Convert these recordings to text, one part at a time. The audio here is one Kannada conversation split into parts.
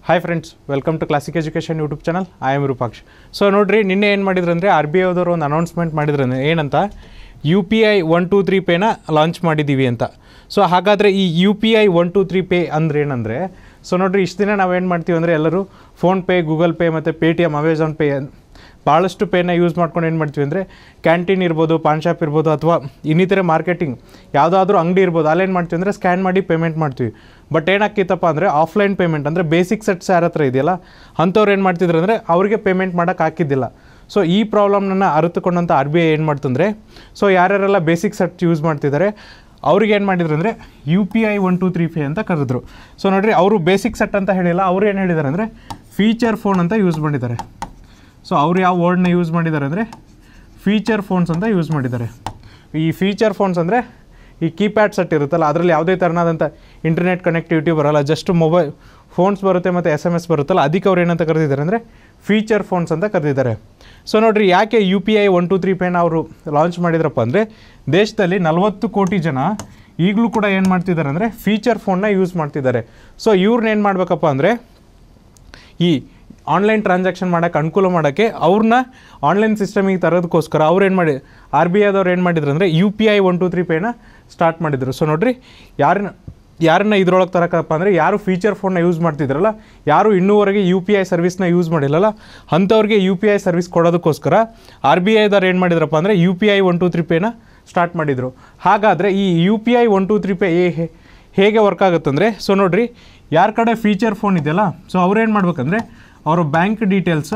hi friends welcome to classic education YouTube channel I am Rupaksh so ನೋಡಿರಿ ನಿನ್ನೆ ಏನು ಮಾಡಿದ್ರು ಅಂದರೆ ಆರ್ ಬಿ ಐದವರು ಒಂದು ಅನೌನ್ಸ್ಮೆಂಟ್ ಮಾಡಿದ್ರು ಅಂದ್ರೆ ಏನಂತ U P I one two three ಪೇನ ಲಾಂಚ್ ಮಾಡಿದ್ದೀವಿ ಅಂತ ಸೊ ಹಾಗಾದರೆ ಈ U P I one two three pay ಅಂದ್ರೆ ಏನಂದರೆ ಸೊ ನೋಡಿರಿ ಇಷ್ಟು ದಿನ ನಾವೇನು ಮಾಡ್ತೀವಿ ಅಂದರೆ ಎಲ್ಲರೂ ಫೋನ್ಪೇ ಗೂಗಲ್ ಪೇ ಮತ್ತು Paytm Amazon Pay ಭಾಳಷ್ಟು ಪೇನ ಯೂಸ್ ಮಾಡ್ಕೊಂಡು ಏನು ಮಾಡ್ತೀವಿ ಅಂದರೆ ಕ್ಯಾಂಟೀನ್ ಇರ್ಬೋದು ಪಾನ್ ಶಾಪ್ ಇರ್ಬೋದು ಅಥವಾ ಇನ್ನಿತರೆ ಮಾರ್ಕೆಟಿಂಗ್ ಯಾವುದಾದ್ರೂ ಅಂಗಡಿ ಇರ್ಬೋದು ಅಲ್ಲೇನು ಮಾಡ್ತೀವಿ ಅಂದರೆ ಸ್ಕ್ಯಾನ್ ಮಾಡಿ ಪೇಮೆಂಟ್ ಮಾಡ್ತೀವಿ ಬಟ್ ಏನಾಗ್ತಿತ್ತಪ್ಪ ಅಂದರೆ ಆಫ್ಲೈನ್ ಪೇಮೆಂಟ್ ಅಂದರೆ ಬೇಸಿಕ್ ಸೆಟ್ಸ್ ಯಾರ ಹತ್ರ ಇದೆಯಲ್ಲ ಅಂಥವ್ರು ಏನು ಮಾಡ್ತಿದ್ರು ಅಂದರೆ ಅವ್ರಿಗೆ ಪೇಮೆಂಟ್ ಮಾಡೋಕೆ ಹಾಕಿದ್ದಿಲ್ಲ ಸೊ ಈ ಪ್ರಾಬ್ಲಮ್ನ ಅರಿತುಕೊಂಡಂಥ ಆರ್ ಬಿ ಐ ಏನು ಮಾಡ್ತಂದರೆ ಸೊ ಯಾರ್ಯಾರೆಲ್ಲ ಬೇಸಿಕ್ ಸೆಟ್ ಯೂಸ್ ಮಾಡ್ತಿದ್ದಾರೆ ಅವ್ರಿಗೆ ಏನು ಮಾಡಿದ್ರು ಅಂದರೆ U P I one two three pay ಅಂತ ಕರೆದ್ರು ಸೊ ನೋಡಿರಿ ಅವರು ಬೇಸಿಕ್ ಸೆಟ್ ಅಂತ ಹೇಳಿಲ್ಲ ಅವ್ರು ಏನು ಹೇಳಿದ್ದಾರೆ ಅಂದರೆ ಫೀಚರ್ ಫೋನ್ ಅಂತ ಯೂಸ್ ಮಾಡಿದ್ದಾರೆ ಸೊ ಅವ್ರು ಯಾವ ವರ್ಡ್ನ ಯೂಸ್ ಮಾಡಿದ್ದಾರೆ ಅಂದರೆ ಫೀಚರ್ ಫೋನ್ಸ್ ಅಂತ ಯೂಸ್ ಮಾಡಿದ್ದಾರೆ ಈ ಫೀಚರ್ ಫೋನ್ಸ್ ಅಂದರೆ ಈ ಕೀಪ್ಯಾಡ್ ಸೆಟ್ ಇರುತ್ತಲ್ಲ ಅದರಲ್ಲಿ ಯಾವುದೇ ಥರನಾದಂಥ ಇಂಟರ್ನೆಟ್ ಕನೆಕ್ಟಿವಿಟಿ ಬರೋಲ್ಲ ಜಸ್ಟ್ ಮೊಬೈಲ್ ಫೋನ್ಸ್ ಬರುತ್ತೆ ಮತ್ತು ಎಸ್ ಎಮ್ ಎಸ್ ಬರುತ್ತಲ್ಲ ಅದಕ್ಕೆ ಅವ್ರು ಏನಂತ ಕರೆದಿದ್ದಾರೆ ಅಂದರೆ ಫೀಚರ್ ಫೋನ್ಸ್ ಅಂತ ಕರೆದಿದ್ದಾರೆ ಸೊ ನೋಡಿರಿ ಯಾಕೆ U P I one two three ಪೇನ ಅವರು ಲಾಂಚ್ ಮಾಡಿದ್ರಪ್ಪ ಅಂದರೆ ದೇಶದಲ್ಲಿ ನಲವತ್ತು ಕೋಟಿ ಜನ ಈಗಲೂ ಕೂಡ ಏನು ಮಾಡ್ತಿದ್ದಾರೆ ಅಂದರೆ ಫೀಚರ್ ಫೋನ್ನ ಯೂಸ್ ಮಾಡ್ತಿದ್ದಾರೆ ಸೊ ಇವ್ರನ್ನ ಏನು ಮಾಡಬೇಕಪ್ಪ ಅಂದರೆ ಈ ಆನ್ಲೈನ್ ಟ್ರಾನ್ಸಾಕ್ಷನ್ ಮಾಡೋಕ್ಕೆ ಅನುಕೂಲ ಮಾಡೋಕ್ಕೆ ಅವ್ರನ್ನ ಆನ್ಲೈನ್ ಸಿಸ್ಟಮಿಗೆ ತರೋದಕ್ಕೋಸ್ಕರ ಅವ್ರು ಏನು ಮಾಡಿ ಆರ್ ಬಿ ಐದವ್ರು ಏನು ಮಾಡಿದ್ರು ಅಂದರೆ U P I one two three ಪೇನ ಸ್ಟಾರ್ಟ್ ಮಾಡಿದರು ಸೊ ನೋಡಿರಿ ಯಾರನ್ನ ಯಾರನ್ನ ಇದ್ರೊಳಗೆ ತರಕಪ್ಪ ಅಂದರೆ ಯಾರು ಫೀಚರ್ ಫೋನ್ನ ಯೂಸ್ ಮಾಡ್ತಿದ್ರಲ್ಲ ಯಾರು ಇನ್ನೂವರೆಗೆ ಯು ಪಿ ಐ ಸರ್ವಿಸ್ನ ಯೂಸ್ ಮಾಡಿಲ್ಲಲ್ಲ ಅಂಥವ್ರಿಗೆ ಯು ಪಿ ಐ ಸರ್ವಿಸ್ ಕೊಡೋದಕ್ಕೋಸ್ಕರ ಆರ್ ಬಿ ಐದವ್ರು ಏನು ಮಾಡಿದ್ರಪ್ಪ ಅಂದರೆ U P I one two three ಪೇನ ಸ್ಟಾರ್ಟ್ ಮಾಡಿದರು ಹಾಗಾದರೆ ಈ U P I one two three pay ಹೇಗೆ ವರ್ಕ್ ಆಗುತ್ತಂದರೆ ಸೊ ನೋಡಿರಿ ಯಾರ ಕಡೆ ಫೀಚರ್ ಫೋನ್ ಇದೆಯಲ್ಲ ಸೊ ಅವ್ರೇನು ಮಾಡ್ಬೇಕಂದ್ರೆ ಅವರ ಬ್ಯಾಂಕ್ ಡೀಟೇಲ್ಸ್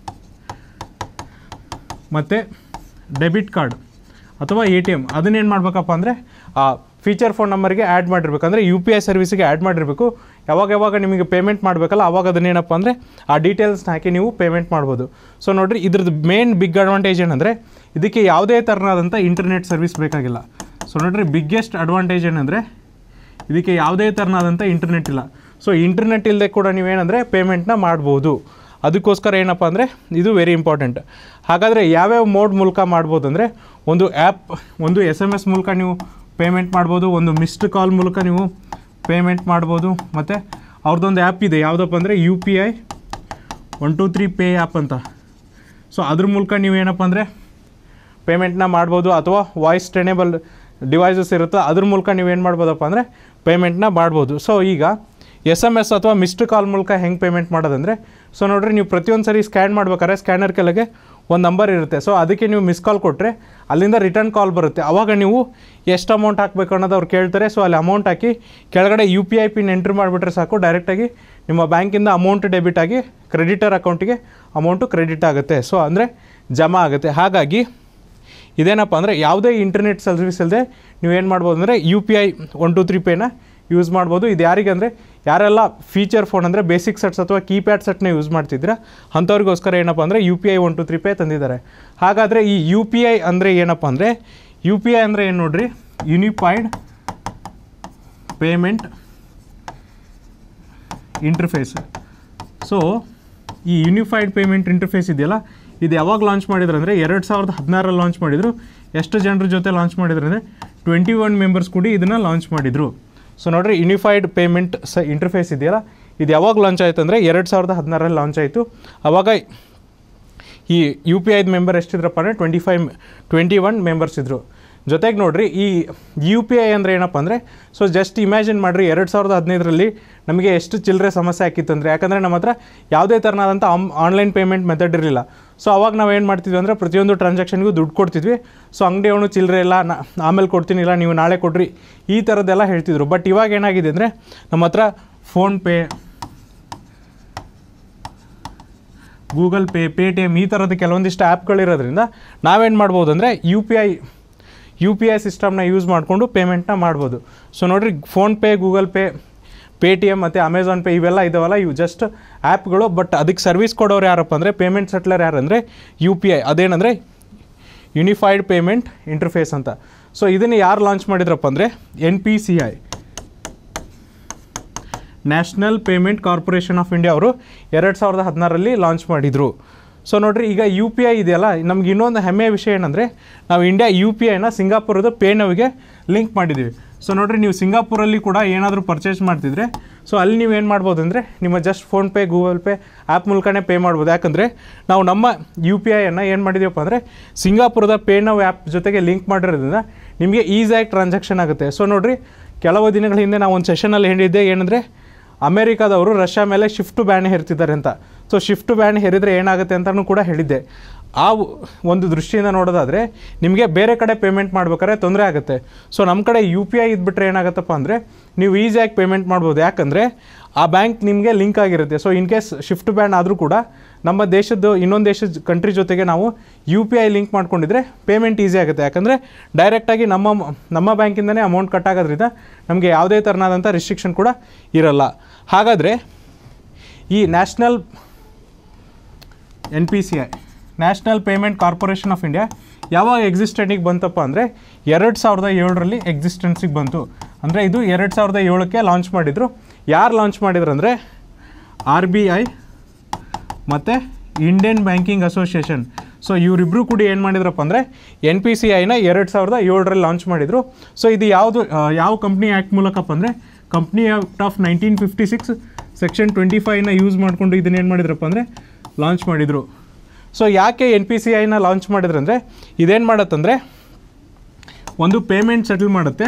ಮತ್ತು ಡೆಬಿಟ್ ಕಾರ್ಡ್ ಅಥವಾ ಎ ಟಿ ಎಮ್ ಅದನ್ನೇನು ಮಾಡಬೇಕಪ್ಪ ಅಂದರೆ ಆ ಫೀಚರ್ ಫೋನ್ ನಂಬರ್ಗೆ ಆ್ಯಡ್ ಮಾಡಿರ್ಬೇಕು ಅಂದರೆ ಯು ಪಿ ಐ ಸರ್ವಿಸಿಗೆ ಆ್ಯಡ್ ಮಾಡಿರಬೇಕು ಯಾವಾಗ ಯಾವಾಗ ನಿಮಗೆ ಪೇಮೆಂಟ್ ಮಾಡಬೇಕಲ್ಲ ಅವಾಗ ಅದನ್ನೇನಪ್ಪ ಅಂದರೆ ಆ ಡೀಟೇಲ್ಸ್ನ ಹಾಕಿ ನೀವು ಪೇಮೆಂಟ್ ಮಾಡ್ಬೋದು ಸೊ ನೋಡಿರಿ ಇದ್ರದ್ದು ಮೇನ್ ಬಿಗ್ ಅಡ್ವಾಂಟೇಜ್ ಏನಂದರೆ ಇದಕ್ಕೆ ಯಾವುದೇ ಥರನಾದಂಥ ಇಂಟರ್ನೆಟ್ ಸರ್ವಿಸ್ ಬೇಕಾಗಿಲ್ಲ ಸೊ ನೋಡಿರಿ ಬಿಗ್ಗೆಸ್ಟ್ ಅಡ್ವಾಂಟೇಜ್ ಏನಂದರೆ ಇದಕ್ಕೆ ಯಾವುದೇ ಥರನಾದಂಥ ಇಂಟರ್ನೆಟ್ ಇಲ್ಲ ಸೊ ಇಂಟರ್ನೆಟ್ ಇಲ್ಲದೆ ಕೂಡ ನೀವೇನಂದರೆ ಪೇಮೆಂಟ್ನ ಮಾಡ್ಬೋದು ಅದಕ್ಕೋಸ್ಕರ ಏನಪ್ಪ ಅಂದರೆ ಇದು ವೆರಿ ಇಂಪಾರ್ಟೆಂಟ್ ಹಾಗಾದರೆ ಯಾವ್ಯಾವ ಮೋಡ್ ಮೂಲಕ ಮಾಡ್ಬೋದು ಅಂದರೆ ಒಂದು ಆ್ಯಪ್ ಒಂದು ಎಸ್ ಎಮ್ ಎಸ್ ಮೂಲಕ ನೀವು ಪೇಮೆಂಟ್ ಮಾಡ್ಬೋದು ಒಂದು ಮಿಸ್ಡ್ ಕಾಲ್ ಮೂಲಕ ನೀವು ಪೇಮೆಂಟ್ ಮಾಡ್ಬೋದು ಮತ್ತು ಅವ್ರದ್ದೊಂದು ಆ್ಯಪ್ ಇದೆ ಯಾವುದಪ್ಪ ಅಂದರೆ U P I one two three pay app ಅಂತ ಸೊ ಅದ್ರ ಮೂಲಕ ನೀವೇನಪ್ಪ ಅಂದರೆ ಪೇಮೆಂಟ್ನ ಮಾಡ್ಬೋದು ಅಥವಾ ವಾಯ್ಸ್ ಟ್ರೇನೇಬಲ್ ಡಿವೈಸಸ್ ಇರುತ್ತೋ ಅದ್ರ ಮೂಲಕ ನೀವೇನು ಮಾಡ್ಬೋದಪ್ಪ ಅಂದರೆ ಪೇಮೆಂಟ್ನ ಮಾಡ್ಬೋದು ಸೊ ಈಗ ಎಸ್ ಎಮ್ ಎಸ್ ಅಥವಾ ಮಿಸ್ಡ್ ಕಾಲ್ ಮೂಲಕ ಹೆಂಗೆ ಪೇಮೆಂಟ್ ಮಾಡೋದಂದರೆ ಸೊ ನೋಡಿರಿ ನೀವು ಪ್ರತಿಯೊಂದು ಸರಿ ಸ್ಕ್ಯಾನ್ ಮಾಡ್ಬೇಕಾದ್ರೆ ಸ್ಕ್ಯಾನರ್ ಕೆಳಗೆ ಒಂದು ನಂಬರ್ ಇರುತ್ತೆ ಸೊ ಅದಕ್ಕೆ ನೀವು ಮಿಸ್ ಕಾಲ್ ಕೊಟ್ಟರೆ ಅಲ್ಲಿಂದ ರಿಟರ್ನ್ ಕಾಲ್ ಬರುತ್ತೆ ಆವಾಗ ನೀವು ಎಷ್ಟು ಅಮೌಂಟ್ ಹಾಕಬೇಕು ಅನ್ನೋದು ಅವ್ರು ಕೇಳ್ತಾರೆ ಸೊ ಅಲ್ಲಿ ಅಮೌಂಟ್ ಹಾಕಿ ಕೆಳಗಡೆ U P I pin entry ಮಾಡಿಬಿಟ್ರೆ ಸಾಕು ಡೈರೆಕ್ಟಾಗಿ ನಿಮ್ಮ ಬ್ಯಾಂಕಿಂದ ಅಮೌಂಟ್ ಡೆಬಿಟ್ ಆಗಿ ಕ್ರೆಡಿಟರ್ ಅಕೌಂಟಿಗೆ ಅಮೌಂಟು ಕ್ರೆಡಿಟ್ ಆಗುತ್ತೆ ಸೊ ಅಂದರೆ ಜಮಾ ಆಗುತ್ತೆ ಹಾಗಾಗಿ ಇದೇನಪ್ಪ ಅಂದರೆ ಯಾವುದೇ ಇಂಟರ್ನೆಟ್ ಸರ್ವಿಸ್ ಇಲ್ಲದೆ ನೀವೇನು ಮಾಡ್ಬೋದು ಅಂದರೆ U P I one two three ಪೇನ ಯೂಸ್ ಮಾಡ್ಬೋದು ಇದು ಯಾರಿಗೆ ಅಂದರೆ ಯಾರೆಲ್ಲ ಫೀಚರ್ ಫೋನ್ ಅಂದರೆ ಬೇಸಿಕ್ ಸೆಟ್ಸ್ ಅಥವಾ ಕೀಪ್ಯಾಡ್ ಸೆಟ್ನ ಯೂಸ್ ಮಾಡ್ತಿದ್ದೀರಾ ಅಂಥವ್ರಿಗೋಸ್ಕರ ಏನಪ್ಪ ಅಂದರೆ U P I one two three pay ತಂದಿದ್ದಾರೆ ಹಾಗಾದರೆ ಈ ಯು ಪಿ ಐ ಅಂದರೆ ಏನಪ್ಪ ಅಂದರೆ ಯು ಪಿ ಐ ಅಂದರೆ ಏನು ನೋಡ್ರಿ ಯುನಿಫೈಡ್ ಪೇಮೆಂಟ್ ಇಂಟರ್ಫೇಸ್ ಸೊ ಈ ಯೂನಿಫೈಡ್ ಪೇಮೆಂಟ್ ಇಂಟರ್ಫೇಸ್ ಇದೆಯಲ್ಲ ಇದು ಯಾವಾಗ ಲಾಂಚ್ ಮಾಡಿದ್ರು ಅಂದರೆ ಎರಡು ಸಾವಿರದ ಹದಿನಾರಲ್ಲಿ ಲಾಂಚ್ ಮಾಡಿದರು ಎಷ್ಟು ಜನರ ಜೊತೆ ಲಾಂಚ್ ಮಾಡಿದ್ರು ಅಂದರೆ ಟ್ವೆಂಟಿ ಒನ್ ಮೆಂಬರ್ಸ್ ಕೂಡಿ ಇದನ್ನು ಲಾಂಚ್ ಮಾಡಿದರು ಸೊ ನೋಡಿರಿ ಯುನಿಫೈಡ್ ಪೇಮೆಂಟ್ ಸ ಇಂಟರ್ಫೇಸ್ ಇದೆಯಲ್ಲ ಇದು ಯಾವಾಗ ಲಾಂಚ್ ಆಯಿತು ಅಂದರೆ ಎರಡು ಸಾವಿರದ ಹದಿನಾರಲ್ಲಿ ಲಾಂಚ್ ಆಯಿತು ಆವಾಗ ಈ ಯು ಪಿ ಐದು ಮೆಂಬರ್ ಎಷ್ಟಿದ್ರಪ್ಪ ಅಂದರೆ twenty five twenty one members ಇದ್ದರು ಜೊತೆಗೆ ನೋಡಿರಿ ಈ ಯು ಪಿ ಐ ಅಂದರೆ ಏನಪ್ಪ ಅಂದರೆ ಸೊ ಜಸ್ಟ್ ಇಮ್ಯಾಜಿನ್ ಮಾಡಿರಿ ಎರಡು ಸಾವಿರದ ಹದಿನೈದರಲ್ಲಿ ನಮಗೆ ಎಷ್ಟು ಚಿಲ್ಲರೆ ಸಮಸ್ಯೆ ಆಕಿತ್ತು ಅಂದರೆ ಯಾಕಂದರೆ ನಮ್ಮ ಹತ್ರ ಯಾವುದೇ ಥರನಾದಂಥ ಆಮ್ ಆನ್ಲೈನ್ ಪೇಮೆಂಟ್ ಮೆಥಡ್ ಇರಲಿಲ್ಲ ಸೊ ಅವಾಗ ನಾವು ಏನು ಮಾಡ್ತಿದ್ವಿ ಅಂದರೆ ಪ್ರತಿಯೊಂದು ಟ್ರಾನ್ಸಾಕ್ಷನ್ಗೂ ದುಡ್ಡು ಕೊಡ್ತಿದ್ವಿ ಸೊ ಅಂಗಡಿಯವನು ಚಿಲ್ಲರೆ ಇಲ್ಲ ನಾ ಆಮೇಲೆ ಕೊಡ್ತೀನಿ ಇಲ್ಲ ನೀವು ನಾಳೆ ಕೊಡ್ರಿ ಈ ಥರದ್ದೆಲ್ಲ ಹೇಳ್ತಿದ್ರು ಬಟ್ ಇವಾಗ ಏನಾಗಿದೆ ಅಂದರೆ ನಮ್ಮ ಹತ್ರ PhonePe Google Pay Paytm ಈ ಥರದ ಕೆಲವೊಂದಿಷ್ಟು ಆ್ಯಪ್ಗಳಿರೋದ್ರಿಂದ ನಾವೇನು ಮಾಡ್ಬೋದು ಅಂದರೆ U P I U P I ಸಿಸ್ಟಮ್ನ ಯೂಸ್ ಮಾಡಿಕೊಂಡು ಪೇಮೆಂಟ್ನ ಮಾಡ್ಬೋದು ಸೊ ನೋಡಿರಿ PhonePe Google Pay Paytm ಮತ್ತು ಅಮೆಝಾನ್ ಪೇ ಇವೆಲ್ಲ ಇದಾವಲ್ಲ ಇವು ಜಸ್ಟ್ ಆ್ಯಪ್ಗಳು ಬಟ್ ಅದಕ್ಕೆ ಸರ್ವಿಸ್ ಕೊಡೋರು ಯಾರಪ್ಪ ಅಂದರೆ ಪೇಮೆಂಟ್ ಸೆಟ್ಲರ್ ಯಾರಂದರೆ ಯು ಪಿ ಐ ಅದೇನಂದರೆ ಯುನಿಫೈಡ್ ಪೇಮೆಂಟ್ ಇಂಟರ್ಫೇಸ್ ಅಂತ ಸೊ ಇದನ್ನು ಯಾರು ಲಾಂಚ್ ಮಾಡಿದ್ರಪ್ಪ ಅಂದರೆ N P C I national payment corporation of India ಅವರು ಎರಡು ಸಾವಿರದ ಹದಿನಾರರಲ್ಲಿ ಲಾಂಚ್ ಮಾಡಿದರು ಸೊ ನೋಡಿರಿ ಈಗ ಯು ಪಿ ಐ ಇದೆಯಲ್ಲ ನಮ್ಗೆ ಇನ್ನೊಂದು ಹೆಮ್ಮೆಯ ವಿಷಯ ಏನಂದರೆ ನಾವು ಇಂಡಿಯಾ ಯು ಪಿ ಐನ ಸಿಂಗಾಪುರದ ಪೇನವಿಗೆ ಲಿಂಕ್ ಮಾಡಿದ್ದೀವಿ ಸೊ ನೋಡಿರಿ ನೀವು ಸಿಂಗಾಪುರಲ್ಲಿ ಕೂಡ ಏನಾದರೂ ಪರ್ಚೇಸ್ ಮಾಡ್ತಿದ್ರೆ ಸೊ ಅಲ್ಲಿ ನೀವು ಏನು ಮಾಡ್ಬೋದು ಅಂದರೆ ನಿಮ್ಮ just PhonePe Google Pay app ಮೂಲಕನೇ ಪೇ ಮಾಡ್ಬೋದು ಯಾಕಂದರೆ ನಾವು ನಮ್ಮ ಯು ಪಿ ಐಯನ್ನು ಏನು ಮಾಡಿದ್ದೀವಪ್ಪ ಅಂದರೆ ಸಿಂಗಾಪುರದ ಪೇ ನೌ ಆ್ಯಪ್ ಜೊತೆಗೆ ಲಿಂಕ್ ಮಾಡಿರೋದ್ರಿಂದ ನಿಮಗೆ ಈಸಿಯಾಗಿ ಟ್ರಾನ್ಸಾಕ್ಷನ್ ಆಗುತ್ತೆ ಸೊ ನೋಡಿರಿ ಕೆಲವು ದಿನಗಳ ಹಿಂದೆ ನಾವು ಒಂದು ಸೆಷನಲ್ಲಿ ಹೇಳಿದ್ದೆ ಏನಂದರೆ ಅಮೇರಿಕಾದವರು ರಷ್ಯಾ ಮೇಲೆ ಶಿಫ್ಟ್ ಬ್ಯಾನ್ ಹೇರ್ತಿದ್ದಾರೆ ಅಂತ ಸೊ ಶಿಫ್ಟ್ ಬ್ಯಾನ್ ಹೇರಿದರೆ ಏನಾಗುತ್ತೆ ಅಂತಲೂ ಕೂಡ ಹೇಳಿದ್ದೆ ಆ ಒಂದು ದೃಷ್ಟಿಯಿಂದ ನೋಡೋದಾದರೆ ನಿಮಗೆ ಬೇರೆ ಕಡೆ ಪೇಮೆಂಟ್ ಮಾಡ್ಬೇಕಾದ್ರೆ ತೊಂದರೆ ಆಗುತ್ತೆ ಸೊ ನಮ್ಮ ಕಡೆ ಯು ಪಿ ಐ ಇದ್ಬಿಟ್ರೆ ಏನಾಗುತ್ತಪ್ಪ ಅಂದರೆ ನೀವು ಈಸಿಯಾಗಿ ಪೇಮೆಂಟ್ ಮಾಡ್ಬೋದು ಯಾಕಂದರೆ ಆ ಬ್ಯಾಂಕ್ ನಿಮಗೆ ಲಿಂಕ್ ಆಗಿರುತ್ತೆ so in case SWIFT ban ಆದರೂ ಕೂಡ ನಮ್ಮ ದೇಶದ್ದು ಇನ್ನೊಂದು ದೇಶದ ಕಂಟ್ರಿ ಜೊತೆಗೆ ನಾವು ಯು ಪಿ ಐ ಲಿಂಕ್ ಮಾಡ್ಕೊಂಡಿದ್ರೆ ಪೇಮೆಂಟ್ ಈಸಿ ಆಗುತ್ತೆ ಯಾಕಂದರೆ ಡೈರೆಕ್ಟಾಗಿ ನಮ್ಮ ನಮ್ಮ ಬ್ಯಾಂಕಿಂದನೇ ಅಮೌಂಟ್ ಕಟ್ ಆಗೋದ್ರಿಂದ ನಮಗೆ ಯಾವುದೇ ಥರನಾದಂಥ ರಿಸ್ಟ್ರಿಕ್ಷನ್ ಕೂಡ ಇರಲ್ಲ ಹಾಗಾದರೆ ಈ national N P C I national payment corporation of India ಯಾವಾಗ ಎಕ್ಸಿಸ್ಟೆಂಟಿಗೆ ಬಂತಪ್ಪ ಅಂದರೆ ಎರಡು ಸಾವಿರದ ಏಳರಲ್ಲಿ ಎಕ್ಸಿಸ್ಟೆನ್ಸಿಗೆ ಬಂತು ಅಂದರೆ ಇದು ಎರಡು ಸಾವಿರದ ಏಳಕ್ಕೆ ಲಾಂಚ್ ಮಾಡಿದರು ಯಾರು ಲಾಂಚ್ ಮಾಡಿದ್ರು ಅಂದರೆ ಆರ್ ಬಿ ಐ ಮತ್ತು ಇಂಡಿಯನ್ ಬ್ಯಾಂಕಿಂಗ್ ಅಸೋಸಿಯೇಷನ್ ಸೊ ಇವರಿಬ್ಬರು ಕೂಡ ಏನು ಮಾಡಿದ್ರಪ್ಪ ಅಂದರೆ ಎನ್ ಪಿ ಸಿ ಐನ ಎರಡು ಸಾವಿರದ ಏಳರಲ್ಲಿ ಲಾಂಚ್ ಮಾಡಿದರು ಸೊ ಇದು ಯಾವುದು ಆ, ಯಾವ ಕಂಪ್ನಿ ಆ್ಯಕ್ಟ್ ಮೂಲಕಪ್ಪ ಅಂದರೆ company act of nineteen fifty six section twenty ಫೈವ್ನ ಯೂಸ್ ಮಾಡಿಕೊಂಡು ಇದನ್ನ ಏನು ಮಾಡಿದ್ರಪ್ಪ ಅಂದರೆ ಲಾಂಚ್ ಮಾಡಿದರು ಸೊ ಯಾಕೆ ಎನ್ ಪಿ ಸಿ ಐನ ಲಾಂಚ್ ಮಾಡಿದ್ರು ಅಂದರೆ ಇದೇನು ಮಾಡತ್ತಂದರೆ ಒಂದು ಪೇಮೆಂಟ್ ಸೆಟಲ್ ಮಾಡುತ್ತೆ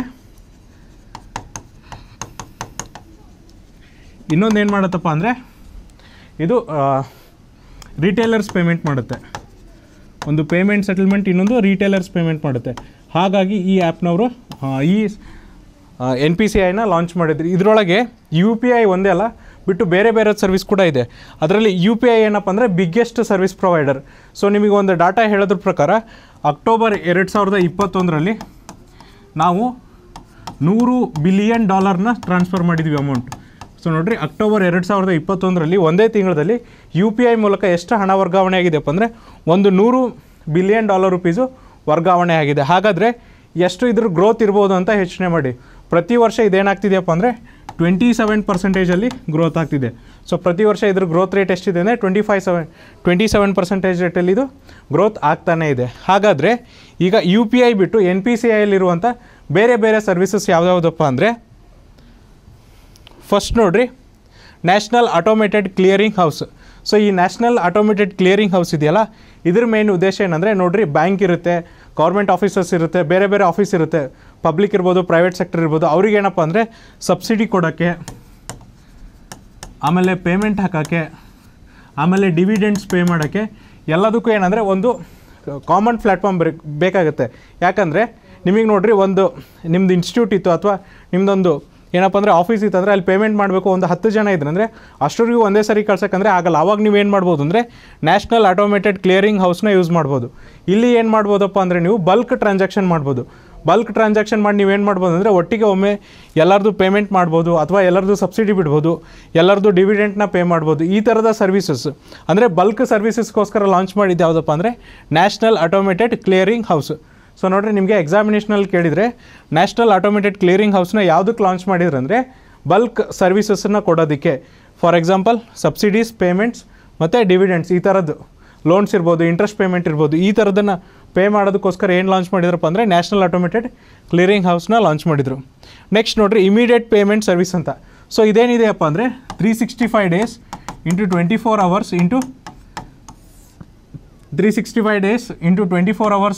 ಇನ್ನೊಂದು ಏನು ಮಾಡುತ್ತಪ್ಪ ಅಂದರೆ ಇದು ರಿಟೇಲರ್ಸ್ ಪೇಮೆಂಟ್ ಮಾಡುತ್ತೆ ಒಂದು ಪೇಮೆಂಟ್ ಸೆಟಲ್ಮೆಂಟ್ ಇನ್ನೊಂದು ರಿಟೇಲರ್ಸ್ ಪೇಮೆಂಟ್ ಮಾಡುತ್ತೆ ಹಾಗಾಗಿ ಈ ಆ್ಯಪ್ನವರು ಈ ಎನ್ ಪಿ ಸಿ ಐನ ಲಾಂಚ್ ಮಾಡಿದ್ರು ಇದರೊಳಗೆ ಯು ಪಿ ಐ ಒಂದೇ ಅಲ್ಲ ಬಿಟ್ಟು ಬೇರೆ ಬೇರೆ ಸರ್ವಿಸ್ ಕೂಡ ಇದೆ ಅದರಲ್ಲಿ ಯು ಪಿ ಐ ಏನಪ್ಪ ಅಂದರೆ ಬಿಗ್ಗೆಸ್ಟ್ ಸರ್ವಿಸ್ ಪ್ರೊವೈಡರ್ ಸೊ ನಿಮಗೆ ಒಂದು ಡಾಟಾ ಹೇಳೋದ್ರ ಪ್ರಕಾರ ಅಕ್ಟೋಬರ್ ಎರಡು ಸಾವಿರದ ಇಪ್ಪತ್ತೊಂದರಲ್ಲಿ ನಾವು ನೂರು ಬಿಲಿಯನ್ ಡಾಲರ್ನ ಟ್ರಾನ್ಸ್ಫರ್ ಮಾಡಿದ್ವಿ ಅಮೌಂಟ್ ಸೊ ನೋಡಿರಿ ಅಕ್ಟೋಬರ್ ಎರಡು ಸಾವಿರದ ಇಪ್ಪತ್ತೊಂದರಲ್ಲಿ ಒಂದೇ ತಿಂಗಳಲ್ಲಿ ಯು ಪಿ ಐ ಮೂಲಕ ಎಷ್ಟು ಹಣ ವರ್ಗಾವಣೆ ಆಗಿದೆಯಪ್ಪ ಅಂದರೆ ಒಂದು ನೂರು ಬಿಲಿಯನ್ ಡಾಲರ್ ರುಪೀಸು ವರ್ಗಾವಣೆ ಆಗಿದೆ ಹಾಗಾದರೆ ಎಷ್ಟು ಇದ್ರ ಗ್ರೋತ್ ಇರ್ಬೋದು ಅಂತ ಯೋಚನೆ ಮಾಡಿ ಪ್ರತಿ ವರ್ಷ ಇದೇನಾಗ್ತಿದೆಯಪ್ಪ ಅಂದರೆ ಟ್ವೆಂಟಿ ಸೆವೆನ್ ಪರ್ಸೆಂಟೇಜಲ್ಲಿ ಗ್ರೋತ್ ಆಗ್ತಿದೆ ಸೊ ಪ್ರತಿ ವರ್ಷ ಇದ್ರ ಗ್ರೋತ್ ರೇಟ್ ಎಷ್ಟಿದೆ ಅಂದರೆ twenty five seven twenty seven percentage ರೇಟಲ್ಲಿ ಇದು ಗ್ರೋತ್ ಆಗ್ತಾನೇ ಇದೆ ಹಾಗಾದರೆ ಈಗ ಯು ಪಿ ಐ ಬಿಟ್ಟು ಎನ್ ಪಿ ಸಿ ಐಲಿರುವಂಥ ಬೇರೆ ಬೇರೆ ಸರ್ವಿಸಸ್ ಯಾವ್ಯಾವುದಪ್ಪ ಅಂದರೆ ಫಸ್ಟ್ ನೋಡ್ರಿ national automated clearing house so ಈ ನ್ಯಾಷನಲ್ ಆಟೋಮೇಟೆಡ್ ಕ್ಲಿಯರಿಂಗ್ ಹೌಸ್ ಇದೆಯಲ್ಲ ಇದ್ರ ಮೇನ್ ಉದ್ದೇಶ ಏನಂದರೆ ನೋಡ್ರಿ ಬ್ಯಾಂಕ್ ಇರುತ್ತೆ ಗೌರ್ಮೆಂಟ್ ಆಫೀಸಸ್ ಇರುತ್ತೆ ಬೇರೆ ಬೇರೆ ಆಫೀಸ್ ಇರುತ್ತೆ ಪಬ್ಲಿಕ್ ಇರ್ಬೋದು ಪ್ರೈವೇಟ್ ಸೆಕ್ಟರ್ ಇರ್ಬೋದು ಅವ್ರಿಗೇನಪ್ಪ ಅಂದರೆ ಸಬ್ಸಿಡಿ ಕೊಡೋಕ್ಕೆ ಆಮೇಲೆ ಪೇಮೆಂಟ್ ಹಾಕೋಕ್ಕೆ ಆಮೇಲೆ ಡಿವಿಡೆಂಡ್ಸ್ ಪೇ ಮಾಡೋಕ್ಕೆ ಎಲ್ಲದಕ್ಕೂ ಏನಂದರೆ ಒಂದು ಕಾಮನ್ ಪ್ಲ್ಯಾಟ್ಫಾರ್ಮ್ ಬೇಕಾಗುತ್ತೆ ಯಾಕಂದರೆ ನಿಮಗೆ ನೋಡ್ರಿ ಒಂದು ನಿಮ್ಮದು ಇನ್ಸ್ಟಿಟ್ಯೂಟ್ ಇತ್ತು ಅಥವಾ ನಿಮ್ಮದೊಂದು ಏನಪ್ಪ ಅಂದರೆ ಆಫೀಸ್ ಇತ್ತು ಅಂದರೆ ಅಲ್ಲಿ ಪೇಮೆಂಟ್ ಮಾಡಬೇಕು ಒಂದು ಹತ್ತು ಜನ ಇದ್ರೆ ಅಂದರೆ ಅಷ್ಟರಿಗೂ ಒಂದೇ ಸರಿ ಕಳ್ಸೋಕ್ಕಂದ್ರೆ ಆಗಲ್ಲ ಆವಾಗ ನೀವು ಏನು ಮಾಡ್ಬೋದು ಅಂದರೆ ನ್ಯಾಷನಲ್ ಆಟೋಮೇಟೆಡ್ ಕ್ಲಿಯರಿಂಗ್ ಹೌಸ್ನ ಯೂಸ್ ಮಾಡ್ಬೋದು ಇಲ್ಲಿ ಏನು ಮಾಡ್ಬೋದಪ್ಪ ಅಂದರೆ ನೀವು ಬಲ್ಕ್ ಟ್ರಾನ್ಸಾಕ್ಷನ್ ಮಾಡ್ಬೋದು ಬಲ್ಕ್ ಟ್ರಾನ್ಸಾಕ್ಷನ್ ಮಾಡಿ ನೀವೇನು ಮಾಡ್ಬೋದು ಅಂದರೆ ಒಟ್ಟಿಗೆ ಒಮ್ಮೆ ಎಲ್ಲರದು ಪೇಮೆಂಟ್ ಮಾಡ್ಬೋದು ಅಥವಾ ಎಲ್ಲರದು ಸಬ್ಸಿಡಿ ಬಿಡ್ಬೋದು ಎಲ್ಲರದು ಡಿವಿಡೆಂಟ್ನ ಪೇ ಮಾಡ್ಬೋದು ಈ ಥರದ ಸರ್ವಿಸಸ್ ಅಂದರೆ ಬಲ್ಕ್ ಸರ್ವಿಸಸ್ಗೋಸ್ಕರ ಲಾಂಚ್ ಮಾಡಿದ್ದು ಯಾವುದಪ್ಪ ಅಂದರೆ national automated clearing house so ನೋಡಿರಿ ನಿಮಗೆ ಎಕ್ಸಾಮಿನೇಷನಲ್ಲಿ ಕೇಳಿದರೆ ನ್ಯಾಷನಲ್ ಆಟೋಮೇಟೆಡ್ ಕ್ಲಿಯರಿಂಗ್ ಹೌಸ್ನ ಯಾವುದಕ್ಕೆ ಲಾಂಚ್ ಮಾಡಿದ್ರು ಅಂದರೆ ಬಲ್ಕ್ ಸರ್ವಿಸಸ್ಸನ್ನು ಕೊಡೋದಕ್ಕೆ ಫಾರ್ ಎಕ್ಸಾಂಪಲ್ ಸಬ್ಸಿಡೀಸ್ ಪೇಮೆಂಟ್ಸ್ ಮತ್ತು ಡಿವಿಡೆಂಡ್ಸ್ ಈ ಥರದ್ದು ಲೋನ್ಸ್ ಇರ್ಬೋದು ಇಂಟ್ರೆಸ್ಟ್ ಪೇಮೆಂಟ್ ಇರ್ಬೋದು ಈ ಥರದನ್ನು ಪೇ ಮಾಡೋದಕ್ಕೋಸ್ಕರ ಏನು ಲಾಂಚ್ ಮಾಡಿದ್ರಪ್ಪ ಅಂದರೆ ನ್ಯಾಷನಲ್ ಆಟೋಮೇಟೆಡ್ ಕ್ಲಿಯರಿಂಗ್ ಹೌಸ್ನ ಲಾಂಚ್ ಮಾಡಿದರು ನೆಕ್ಸ್ಟ್ ನೋಡಿರಿ ಇಮಿಡಿಯೇಟ್ ಪೇಮೆಂಟ್ ಸರ್ವಿಸ್ ಅಂತ ಸೊ ಇದೇನಿದೆಯಪ್ಪ ಅಂದರೆ three sixty five days into twenty four hours into three sixty five days into twenty four hours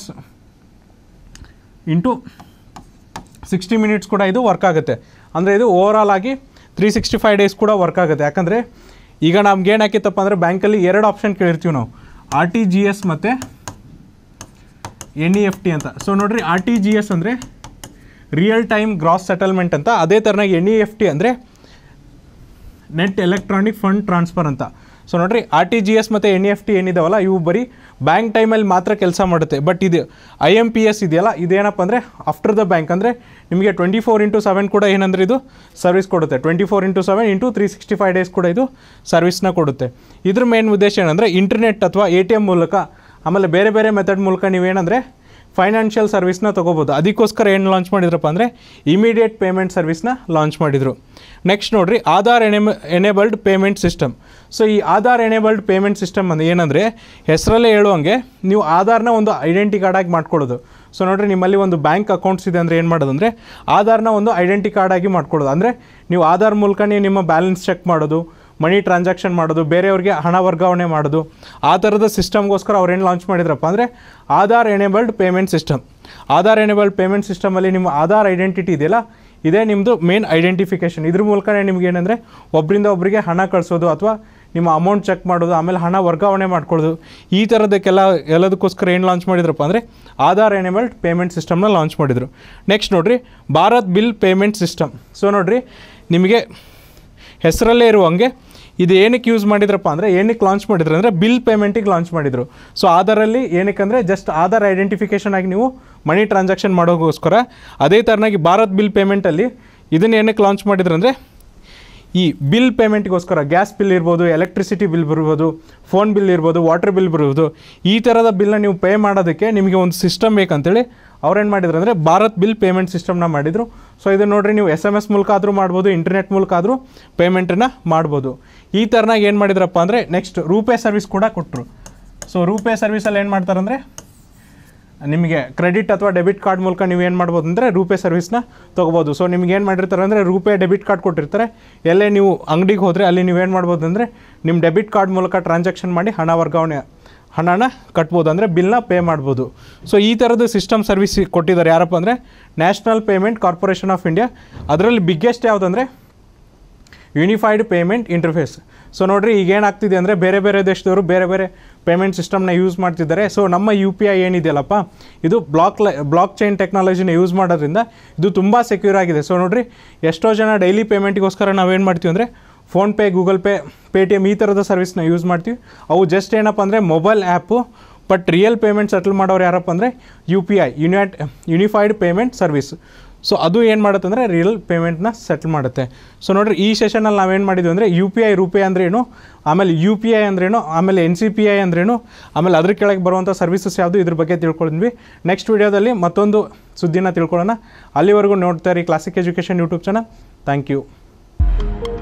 into sixty minutes ಕೂಡ ಇದು ವರ್ಕ್ ಆಗುತ್ತೆ ಅಂದರೆ ಇದು ಓವರಾಲ್ ಆಗಿ ತ್ರೀ ಸಿಕ್ಸ್ಟಿ ಫೈವ್ ಡೇಸ್ ಕೂಡ ವರ್ಕ್ ಆಗುತ್ತೆ ಯಾಕಂದರೆ ಈಗ ನಮ್ಗೆ ಏನು ಹಾಕಿತ್ತಪ್ಪ ಅಂದರೆ ಬ್ಯಾಂಕಲ್ಲಿ ಎರಡು ಆಪ್ಷನ್ ಕೇಳಿರ್ತೀವಿ ನಾವು ಆರ್ ಟಿ ಜಿ ಎಸ್ ಮತ್ತು ಎನ್ ಇ ಎಫ್ ಟಿ ಅಂತ ಸೊ ನೋಡಿರಿ ಆರ್ ಟಿ ಜಿ ಎಸ್ ಅಂದರೆ ರಿಯಲ್ ಟೈಮ್ ಗ್ರಾಸ್ ಸೆಟಲ್ಮೆಂಟ್ ಅಂತ ಅದೇ ಥರನಾಗಿ ಎನ್ ಇ ಎಫ್ ಟಿ ಅಂದರೆ ನೆಟ್ ಎಲೆಕ್ಟ್ರಾನಿಕ್ ಫಂಡ್ ಟ್ರಾನ್ಸ್ಫರ್ ಅಂತ ಸೊ ನೋಡಿರಿ ಆರ್ ಟಿ ಜಿ ಎಸ್ ಮತ್ತು ಎನ್ ಇ ಎಫ್ ಟಿ ಏನಿದಾವಲ್ಲ ಇವು ಬರೀ ಬ್ಯಾಂಕ್ ಟೈಮಲ್ಲಿ ಮಾತ್ರ ಕೆಲಸ ಮಾಡುತ್ತೆ ಬಟ್ ಇದು ಐ ಎಮ್ ಪಿ ಎಸ್ ಇದೆಯಲ್ಲ ಇದೇನಪ್ಪ ಅಂದರೆ ಆಫ್ಟರ್ ದ ಬ್ಯಾಂಕ್ ಅಂದರೆ ನಿಮಗೆ ಟ್ವೆಂಟಿ ಫೋರ್ ಇಂಟು ಸೆವೆನ್ ಕೂಡ ಏನಂದ್ರೆ ಇದು ಸರ್ವಿಸ್ ಕೊಡುತ್ತೆ twenty four into seven into three sixty five days ಕೂಡ ಇದು ಸರ್ವಿಸ್ನ ಕೊಡುತ್ತೆ ಇದ್ರ ಮೇನ್ ಉದ್ದೇಶ ಏನಂದರೆ ಇಂಟರ್ನೆಟ್ ಅಥವಾ ಎ ಟಿ ಎಮ್ ಮೂಲಕ ಆಮೇಲೆ ಬೇರೆ ಬೇರೆ ಮೆಥಡ್ ಮೂಲಕ ನೀವೇನಂದರೆ ಫೈನಾನ್ಷಿಯಲ್ ಸರ್ವಿಸ್ನ ತೊಗೋಬೋದು ಅದಕ್ಕೋಸ್ಕರ ಏನು ಲಾಂಚ್ ಮಾಡಿದ್ರಪ್ಪ ಅಂದರೆ ಇಮಿಡಿಯೇಟ್ ಪೇಮೆಂಟ್ ಸರ್ವಿಸ್ನ ಲಾಂಚ್ ಮಾಡಿದರು ನೆಕ್ಸ್ಟ್ ನೋಡಿರಿ ಆಧಾರ್ ಎನೆಮ್ ಎನೇಬಲ್ಡ್ ಪೇಮೆಂಟ್ ಸಿಸ್ಟಮ್ ಸೊ ಈ ಆಧಾರ್ ಎನೇಬಲ್ಡ್ ಪೇಮೆಂಟ್ ಸಿಸ್ಟಮ್ ಅಂದರೆ ಏನಂದರೆ ಹೆಸರಲ್ಲೇ ಹೇಳುವಂಗೆ ನೀವು ಆಧಾರ್ನ ಒಂದು ಐಡೆಂಟಿ ಕಾರ್ಡಾಗಿ ಮಾಡ್ಕೊಳ್ಳೋದು ಸೊ ನೋಡಿರಿ ನಿಮ್ಮಲ್ಲಿ ಒಂದು ಬ್ಯಾಂಕ್ ಅಕೌಂಟ್ಸ್ ಇದೆ ಅಂದರೆ ಏನು ಮಾಡೋದು ಅಂದರೆ ಆಧಾರ್ನ ಒಂದು ಐಡೆಂಟಿ ಕಾರ್ಡ್ ಆಗಿ ಮಾಡ್ಕೊಳ್ಳೋದು ಅಂದರೆ ನೀವು ಆಧಾರ್ ಮೂಲಕನೇ ನಿಮ್ಮ ಬ್ಯಾಲೆನ್ಸ್ ಚೆಕ್ ಮಾಡೋದು ಮನಿ ಟ್ರಾನ್ಸಾಕ್ಷನ್ ಮಾಡೋದು ಬೇರೆಯವ್ರಿಗೆ ಹಣ ವರ್ಗಾವಣೆ ಮಾಡೋದು ಆ ಥರದ ಸಿಸ್ಟಮ್ಗೋಸ್ಕರ ಅವ್ರು ಏನು ಲಾಂಚ್ ಮಾಡಿದ್ರಪ್ಪ ಅಂದರೆ Aadhaar enabled payment system Aadhaar enabled payment ಸಿಸ್ಟಮಲ್ಲಿ ನಿಮ್ಮ ಆಧಾರ್ ಐಡೆಂಟಿಟಿ ಇದೆಯಲ್ಲ ಇದೇ ನಿಮ್ಮದು ಮೇನ್ ಐಡೆಂಟಿಫಿಕೇಷನ್ ಇದ್ರ ಮೂಲಕನೇ ನಿಮ್ಗೆ ಏನಂದರೆ ಒಬ್ಬರಿಂದ ಒಬ್ಬರಿಗೆ ಹಣ ಕಳಿಸೋದು ಅಥವಾ ನಿಮ್ಮ ಅಮೌಂಟ್ ಚೆಕ್ ಮಾಡೋದು ಆಮೇಲೆ ಹಣ ವರ್ಗಾವಣೆ ಮಾಡ್ಕೊಳ್ಳೋದು ಈ ಥರದಕ್ಕೆಲ್ಲ ಎಲ್ಲದಕ್ಕೋಸ್ಕರ ಏನು ಲಾಂಚ್ ಮಾಡಿದ್ರಪ್ಪ ಅಂದರೆ ಆಧಾರ್ ಎನೇಬಲ್ಡ್ ಪೇಮೆಂಟ್ ಸಿಸ್ಟಮ್ನ ಲಾಂಚ್ ಮಾಡಿದರು ನೆಕ್ಸ್ಟ್ ನೋಡಿರಿ Bharat bill payment system so ನೋಡಿರಿ ನಿಮಗೆ ಹೆಸರಲ್ಲೇ ಇರುವಂಗೆ ಇದು ಏನಕ್ಕೆ ಯೂಸ್ ಮಾಡಿದ್ರಪ್ಪ ಅಂದರೆ ಏನಕ್ಕೆ ಲಾಂಚ್ ಮಾಡಿದ್ರು ಅಂದರೆ ಬಿಲ್ ಪೇಮೆಂಟಿಗೆ ಲಾಂಚ್ ಮಾಡಿದರು ಸೊ ಆಧಾರಲ್ಲಿ ಏನಕ್ಕೆ ಅಂದರೆ ಜಸ್ಟ್ ಆಧಾರ್ ಐಡೆಂಟಿಫಿಕೇಷನ್ ಆಗಿ ನೀವು ಮನಿ ಟ್ರಾನ್ಸಾಕ್ಷನ್ ಮಾಡೋಕ್ಕೋಸ್ಕರ ಅದೇ ಥರನಾಗಿ ಭಾರತ್ ಬಿಲ್ ಪೇಮೆಂಟಲ್ಲಿ ಇದನ್ನು ಏನಕ್ಕೆ ಲಾಂಚ್ ಮಾಡಿದ್ರು ಅಂದರೆ ಈ ಬಿಲ್ ಪೇಮೆಂಟ್ಗೋಸ್ಕರ ಗ್ಯಾಸ್ ಬಿಲ್ ಇರ್ಬೋದು ಎಲೆಕ್ಟ್ರಿಸಿಟಿ ಬಿಲ್ ಬರ್ಬೋದು ಫೋನ್ ಬಿಲ್ ಇರ್ಬೋದು ವಾಟರ್ ಬಿಲ್ ಬರ್ಬೋದು ಈ ಥರದ ಬಿಲ್ನ ನೀವು ಪೇ ಮಾಡೋದಕ್ಕೆ ನಿಮಗೆ ಒಂದು ಸಿಸ್ಟಮ್ ಬೇಕಂತೇಳಿ ಅವ್ರೇನು ಮಾಡಿದ್ರು ಅಂದರೆ ಭಾರತ್ ಬಿಲ್ ಪೇಮೆಂಟ್ ಸಿಸ್ಟಮ್ನ ಮಾಡಿದರು ಸೊ ಇದನ್ನು ನೋಡ್ರಿ ನೀವು ಎಸ್ ಎಮ್ ಎಸ್ ಮೂಲಕ ಆದರೂ ಮಾಡ್ಬೋದು ಇಂಟರ್ನೆಟ್ ಮೂಲಕ ಆದರೂ ಪೇಮೆಂಟನ್ನು ಮಾಡ್ಬೋದು ಈ ಥರನಾಗಿ ಏನು ಮಾಡಿದ್ರಪ್ಪ ಅಂದರೆ ನೆಕ್ಸ್ಟ್ ರೂಪೇ ಸರ್ವಿಸ್ ಕೂಡ ಕೊಟ್ಟರು ಸೊ ರೂಪೇ ಸರ್ವಿಸಲ್ಲಿ ಏನು ಮಾಡ್ತಾರೆ ಅಂದರೆ ನಿಮಗೆ ಕ್ರೆಡಿಟ್ ಅಥವಾ ಡೆಬಿಟ್ ಕಾರ್ಡ್ ಮೂಲಕ ನೀವು ಏನು ಮಾಡ್ಬೋದು ಅಂದರೆ ರೂಪೇ ಸರ್ವಿಸ್ನ ತೊಗೋಬೋದು ಸೊ ನಿಮ್ಗೆ ಏನು ಮಾಡಿರ್ತಾರೆ ಅಂದರೆ ರೂಪೇ ಡೆಬಿಟ್ ಕಾರ್ಡ್ ಕೊಟ್ಟಿರ್ತಾರೆ ಎಲ್ಲೇ ನೀವು ಅಂಗಡಿಗೆ ಹೋದರೆ ಅಲ್ಲಿ ನೀವು ಏನು ಮಾಡ್ಬೋದು ಅಂದರೆ ನಿಮ್ಮ ಡೆಬಿಟ್ ಕಾರ್ಡ್ ಮೂಲಕ ಟ್ರಾನ್ಸಾಕ್ಷನ್ ಮಾಡಿ ಹಣ ವರ್ಗಾವಣೆ ಹಣನ ಕಟ್ಬೋದು ಅಂದರೆ ಬಿಲ್ನ ಪೇ ಮಾಡ್ಬೋದು ಸೊ ಈ ಥರದ ಸಿಸ್ಟಮ್ ಸರ್ವಿಸ್ ಕೊಟ್ಟಿದ್ದಾರೆ ಯಾರಪ್ಪ ಅಂದರೆ national payment corporation of India ಅದರಲ್ಲಿ ಬಿಗ್ಗೆಸ್ಟ್ ಯಾವುದಂದರೆ ಯೂನಿಫೈಡ್ ಪೇಮೆಂಟ್ ಇಂಟರ್ಫೇಸ್ ಸೊ ನೋಡಿರಿ ಈಗ ಏನಾಗ್ತಿದೆ ಅಂದರೆ ಬೇರೆ ಬೇರೆ ದೇಶದವರು ಬೇರೆ ಬೇರೆ ಪೇಮೆಂಟ್ ಸಿಸ್ಟಮ್ನ ಯೂಸ್ ಮಾಡ್ತಿದ್ದಾರೆ ಸೊ ನಮ್ಮ ಯು ಪಿ ಐ ಏನಿದೆಯಲ್ಲಪ್ಪ ಇದು ಬ್ಲಾಕ್ ಲೈ ಬ್ಲಾಕ್ ಚೈನ್ ಟೆಕ್ನಾಲಜಿನ ಯೂಸ್ ಮಾಡೋದ್ರಿಂದ ಇದು ತುಂಬ ಸೆಕ್ಯೂರ್ ಆಗಿದೆ ಸೊ ನೋಡಿರಿ ಎಷ್ಟೋ ಜನ ಡೈಲಿ ಪೇಮೆಂಟಿಗೋಸ್ಕರ ನಾವೇನು ಮಾಡ್ತೀವಿ ಅಂದರೆ ಫೋನ್ಪೇ ಗೂಗಲ್ ಪೇ ಪೇಟಿಎಮ್ ಈ ಥರದ ಸರ್ವಿಸ್ನ ಯೂಸ್ ಮಾಡ್ತೀವಿ ಅವು ಜಸ್ಟ್ ಏನಪ್ಪ ಅಂದರೆ mobile app but real payment settle ಮಾಡೋರು ಯಾರಪ್ಪ ಅಂದರೆ U P I unite unified payment service so ಅದು ಏನು ಮಾಡುತ್ತೆ ಅಂದರೆ ರಿಯಲ್ ಪೇಮೆಂಟ್ನ ಸೆಟ್ಲ್ ಮಾಡುತ್ತೆ ಸೊ ನೋಡಿರಿ ಈ ಸೆಷನಲ್ಲಿ ನಾವೇನು ಮಾಡಿದ್ವಿ ಅಂದರೆ ಯು ಪಿ ಐ ರೂಪೇ ಅಂದ್ರೇನು ಆಮೇಲೆ ಯು ಪಿ ಐ ಅಂದ್ರೇನು ಆಮೇಲೆ ಎನ್ ಸಿ ಪಿ ಐ ಅಂದ್ರೇನು ಆಮೇಲೆ ಅದ್ರ ಕೆಳಗೆ ಬರುವಂಥ ಸರ್ವಿಸಸ್ ಯಾವುದು ಇದ್ರ ಬಗ್ಗೆ ತಿಳ್ಕೊಂಡಿದ್ವಿ ನೆಕ್ಸ್ಟ್ ವೀಡಿಯೋದಲ್ಲಿ ಮತ್ತೊಂದು ಸುದ್ದಿನ ತಿಳ್ಕೊಳ್ಳೋಣ ಅಲ್ಲಿವರೆಗೂ ನೋಡ್ತಾ ಇರಿ classic education YouTube channel thank you